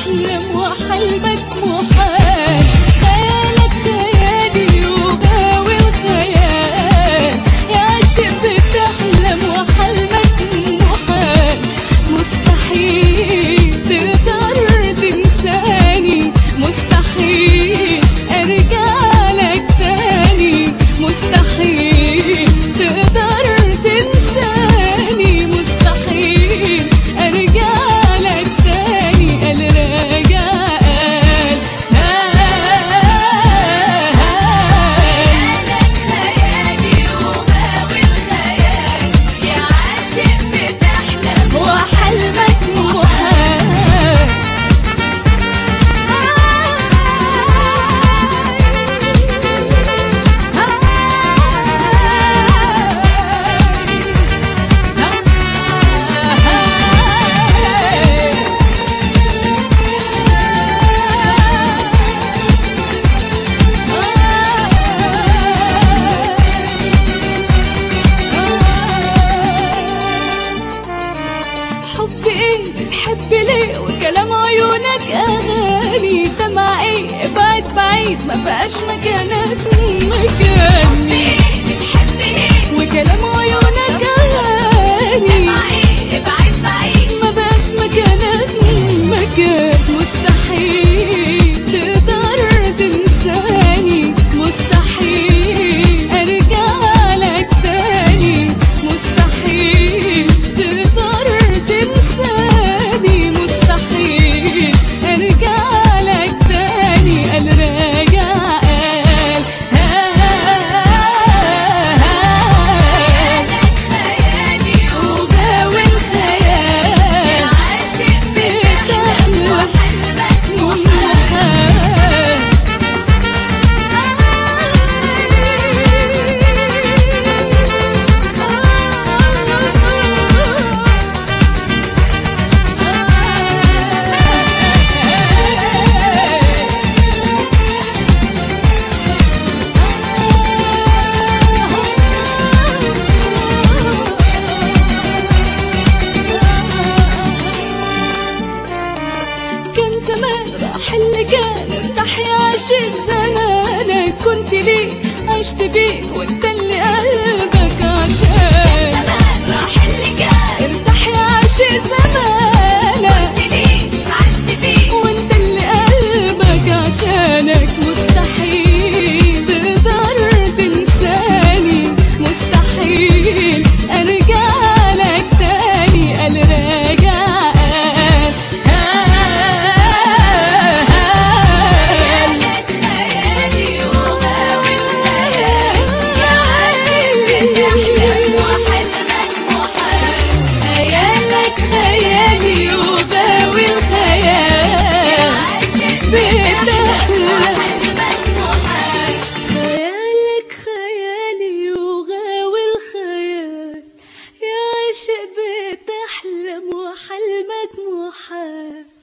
بتحلم وحلمك محال خيالك خيالي وغاوي الخيال يا عاشق بتحلم وحلمك محال مستحيل تقدر تنساني مستحيل ارجع لك تاني مستحيل تقدر تنساني مستحيل ارجع لك تاني قال راجع قال خيالي وغاوي الخيال يا عاشق بتحلم وحلمك محال حب ايه بتحب ليه وكلام عيونك اغاني سمع ايه ابعد بعيد ما بقاش مكانك مكاني بتحب ليه وكلام عيونك اغاني مع ايه ابعد بعيد ما بقاش مكانك مكان مستحيل تقدر تنساني مستحيل ارجع لك تاني مستحيل تقدر تنساني مستحيل ارجع لك تاني قال راجع قال خيالي وغاوي الخيال يا عاشق بتحلم وحلمك محال كان زمان راح اللي كان ارتاح يا عاشق زمانك كنت ليه عشت بيك وانت اللي قلبك عشان زمان راح اللي كان ارتاح يا عاشق زمانك قلت ليه عشت فيه وانت اللي قلبك عشانك مستحيل تقدر تنساني مستحيل ارجع لك تاني قال راجع قال خيالي وغاوي الخيال يا عاشق بتحلم وحلمك محال خيالك خيالي وغاوي يا الخيال عاشق بتحلم وحلمك محال خيالك خيالي وغاوي الخيال يا عاشق بتحلم وحلمك محال